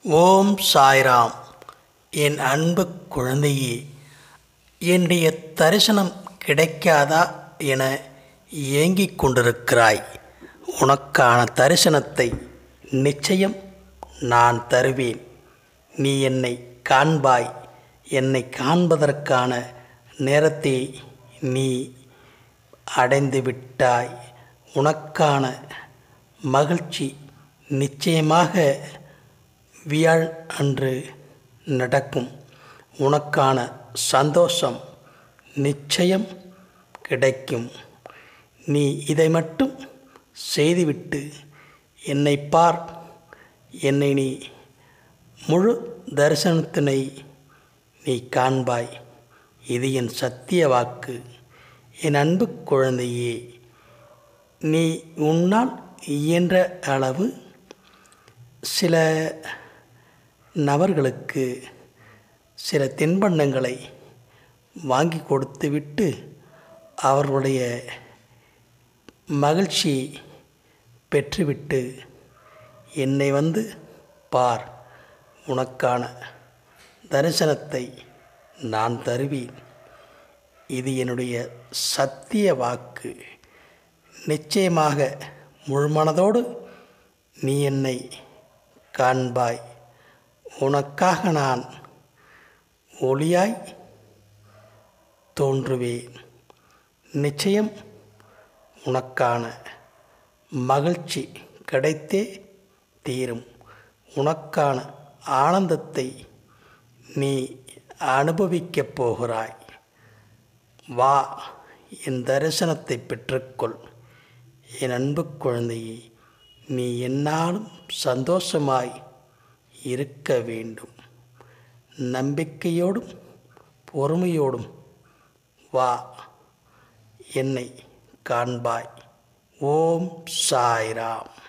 ஓம் சாய்ராம் என் அன்பு குழந்தையே என்னுடைய தரிசனம் கிடைக்காதா என ஏங்கிக் கொண்டிருக்கிறாய் உனக்கான தரிசனத்தை நிச்சயம் நான் தருவேன் நீ என்னை காண்பாய் என்னை காண்பதற்கான நேரத்தை நீ அடைந்து விட்டாய் உனக்கான மகிழ்ச்சி நிச்சயமாக வியாழ் அன்று நடக்கும் உனக்கான சந்தோஷம் நிச்சயம் கிடைக்கும் நீ இதை மட்டும் செய்துவிட்டு என்னை பார் என்னை நீ முழு தரிசனத்தினை நீ காண்பாய் இது என் சத்திய வாக்கு என் அன்பு குழந்தையே நீ உன்னால் இயன்ற அளவு சில நபர்களுக்கு சில தின்பண்டங்களை வாங்கி கொடுத்துவிட்டு அவர்களுடைய மகிழ்ச்சி பெற்றுவிட்டு என்னை வந்து பார் உனக்கான தரிசனத்தை நான் தருவேன் இது என்னுடைய சத்திய வாக்கு நிச்சயமாக முழுமனதோடு நீ என்னை காண்பாய் உனக்காக நான் ஒளியாய் தோன்றுவேன் நிச்சயம் உனக்கான மகிழ்ச்சி கிடைத்தே தீரும் உனக்கான ஆனந்தத்தை நீ அனுபவிக்கப் போகிறாய் வா என் தரிசனத்தை பெற்றுக்கொள் என் அன்பு குழந்தையே நீ என்னாலும் சந்தோஷமாய் இருக்க வேண்டும் நம்பிக்கையோடும் பொறுமையோடும் வா என்னை காண்பாய் ஓம் சாய்ராம்